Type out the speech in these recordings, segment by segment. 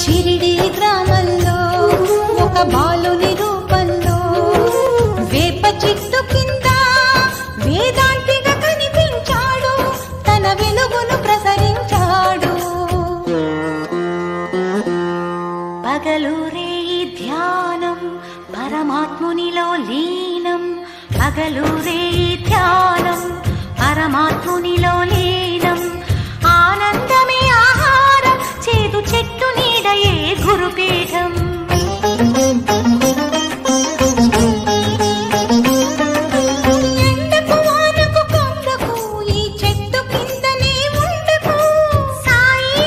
షిరిడి గ్రామంలో ఒక బాలుని రూపంలో వేప చెట్టు కింద వేదాంతిగా కనిపించాడు తన వెలుగును ప్రసరించాడు పగలూరే ఈ ధ్యానం పరమాత్మునిలో లీనం పగలూరే ఈ ధ్యానం పరమాత్మునిలో లీనం ఆనందమే ఆహారం చేదు చెట్టు నీడయే గురుపీఠం ఎండకు వానకు కొండకు ఈ చెట్టు కిందనే ఉండకు సాయి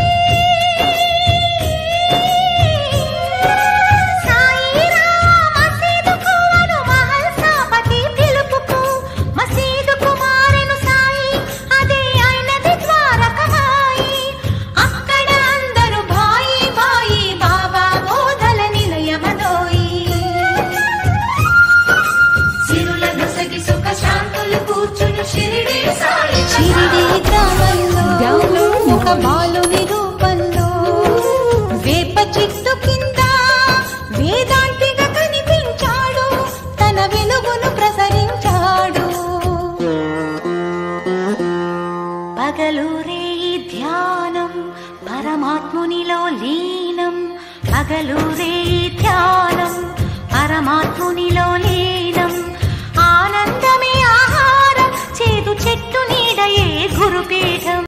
సాయిరా మసీదుకు అను మహల్సాపతి పిలుపుకు మసీదుకు మారెను సాయి అదే అయినది ద్వారకమాయి అక్కడ అందరూ భాయి భాయి బాబా బోధల నిలయమదోయి సిరుల నొసగి సుఖ శాంతులు కూర్చుని షిరిడి సాయి షిరిడి గ్రామంలో ఒక బాలుని రూపంలో వేప చెట్టు కింద వేదాంతిగా కనిపించాడు తన వెలుగును ప్రసరించాడు పగలూరే ఈ ధ్యానం పరమాత్మునిలో లీనం పగలూరే ఈ ధ్యానం పరమాత్మునిలో లీనం ఆనందమే ఆహారం చేదు చెట్టు నీడయే గురుపీఠం